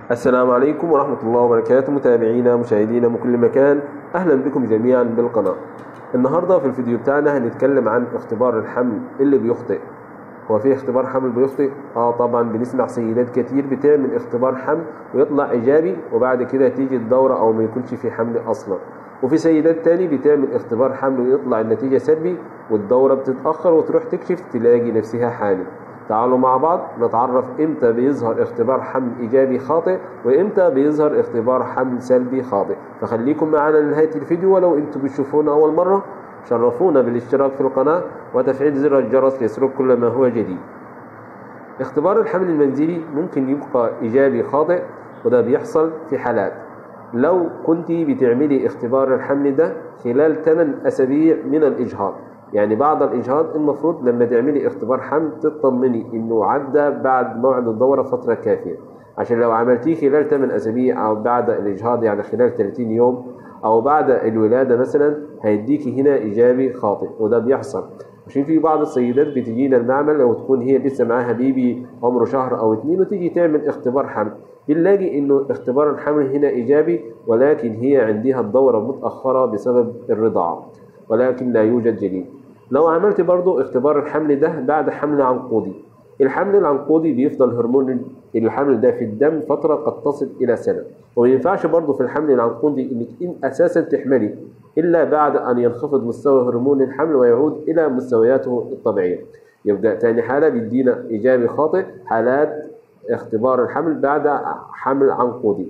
السلام عليكم ورحمة الله وبركاته متابعينا مشاهدينا من كل مكان أهلا بكم جميعا بالقناة النهاردة في الفيديو بتاعنا هنتكلم عن اختبار الحمل اللي بيخطئ هو في اختبار حمل بيخطئ؟ اه طبعا بنسمع سيدات كتير بتعمل اختبار حمل ويطلع ايجابي وبعد كده تيجي الدورة او ما يكونش في حمل اصلا وفي سيدات تاني بتعمل اختبار حمل ويطلع النتيجة سلبي والدورة بتتأخر وتروح تكشف تلاقي نفسها حامل تعالوا مع بعض نتعرف امتى بيظهر اختبار حمل ايجابي خاطئ وامتى بيظهر اختبار حمل سلبي خاطئ فخليكم معنا لنهايه الفيديو ولو انتم بتشوفونا اول مره شرفونا بالاشتراك في القناه وتفعيل زر الجرس ليصلك كل ما هو جديد اختبار الحمل المنزلي ممكن يبقى ايجابي خاطئ وده بيحصل في حالات لو كنت بتعملي اختبار الحمل ده خلال 8 اسابيع من الاجهاض يعني بعد الإجهاض المفروض لما تعملي اختبار حمل تطمني إنه عدى بعد موعد الدورة فترة كافية عشان لو عملتيه خلال 8 أسابيع أو بعد الإجهاض يعني خلال 30 يوم أو بعد الولادة مثلا هيديكي هنا إيجابي خاطئ وده بيحصل عشان في بعض السيدات بتجينا المعمل أو تكون هي لسه معاها بيبي عمره شهر أو اتنين وتيجي تعمل اختبار حمل بنلاقي إنه اختبار الحمل هنا إيجابي ولكن هي عندها الدورة متأخرة بسبب الرضاعة ولكن لا يوجد جنين لو عملت برضو اختبار الحمل ده بعد حمل عنقودي الحمل العنقودي بيفضل هرمون الحمل ده في الدم فترة قد تصل إلى سنة وما ينفعش برضو في الحمل العنقودي إنك إن أساسا تحملي إلا بعد أن ينخفض مستوى هرمون الحمل ويعود إلى مستوياته الطبيعية يبقى تاني حالة بيدينا إيجابي خاطئ حالات اختبار الحمل بعد حمل عنقودي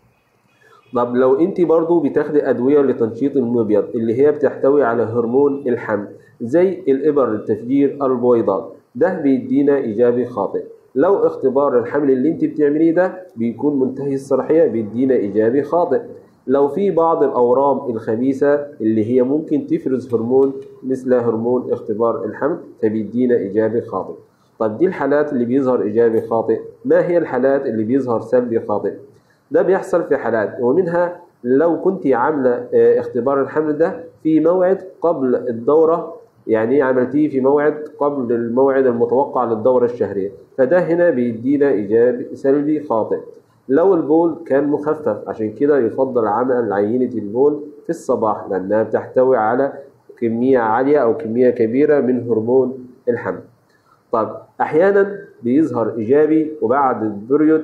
طب لو انت برضو بتاخدي ادويه لتنشيط المبيض اللي هي بتحتوي على هرمون الحمل زي الابر لتفجير البويضات ده بيدينا ايجابي خاطئ لو اختبار الحمل اللي انت بتعمليه ده بيكون منتهي الصلاحيه بيدينا ايجابي خاطئ لو في بعض الاورام الخبيثه اللي هي ممكن تفرز هرمون مثل هرمون اختبار الحمل فبيدينا ايجابي خاطئ طب دي الحالات اللي بيظهر ايجابي خاطئ ما هي الحالات اللي بيظهر سلبي خاطئ ده بيحصل في حالات ومنها لو كنت عاملة اختبار الحمل ده في موعد قبل الدورة يعني عملتيه في موعد قبل الموعد المتوقع للدورة الشهرية فده هنا بيدينا إيجابي سلبي خاطئ لو البول كان مخفف عشان كده يفضل عمل عينة البول في الصباح لأنها بتحتوي على كمية عالية أو كمية كبيرة من هرمون الحمل طب احيانا بيظهر ايجابي وبعد البريود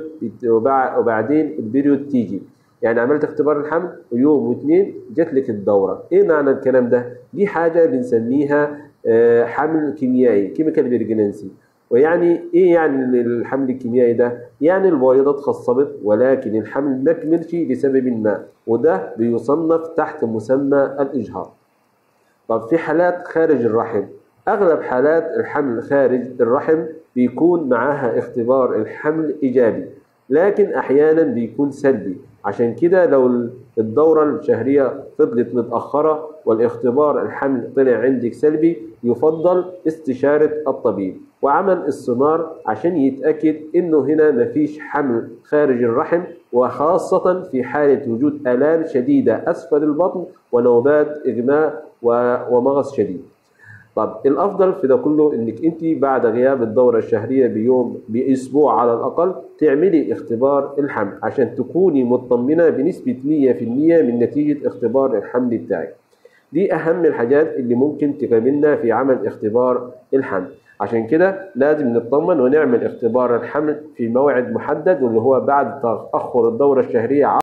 وبعدين البريود تيجي يعني عملت اختبار الحمل ويوم واثنين جات لك الدوره ايه معنى الكلام ده دي حاجه بنسميها حمل كيميائي كيميكال بريجنانسي ويعني ايه يعني الحمل الكيميائي ده يعني البويضه اتخصبت ولكن الحمل ما كملش لسبب ما وده بيصنف تحت مسمى الاجهاض طب في حالات خارج الرحم أغلب حالات الحمل خارج الرحم بيكون معاها اختبار الحمل إيجابي لكن أحيانا بيكون سلبي عشان كده لو الدورة الشهرية فضلت متأخرة والاختبار الحمل طلع عندك سلبي يفضل استشارة الطبيب وعمل السونار عشان يتأكد إنه هنا مفيش حمل خارج الرحم وخاصة في حالة وجود آلام شديدة أسفل البطن ونوبات إغماء ومغص شديد طب الافضل في ده كله انك انت بعد غياب الدوره الشهريه بيوم باسبوع على الاقل تعملي اختبار الحمل عشان تكوني مطمنه بنسبه 100% من نتيجه اختبار الحمل بتاعك دي اهم الحاجات اللي ممكن تقابلنا في عمل اختبار الحمل عشان كده لازم نطمن ونعمل اختبار الحمل في موعد محدد واللي هو بعد تاخر الدوره الشهريه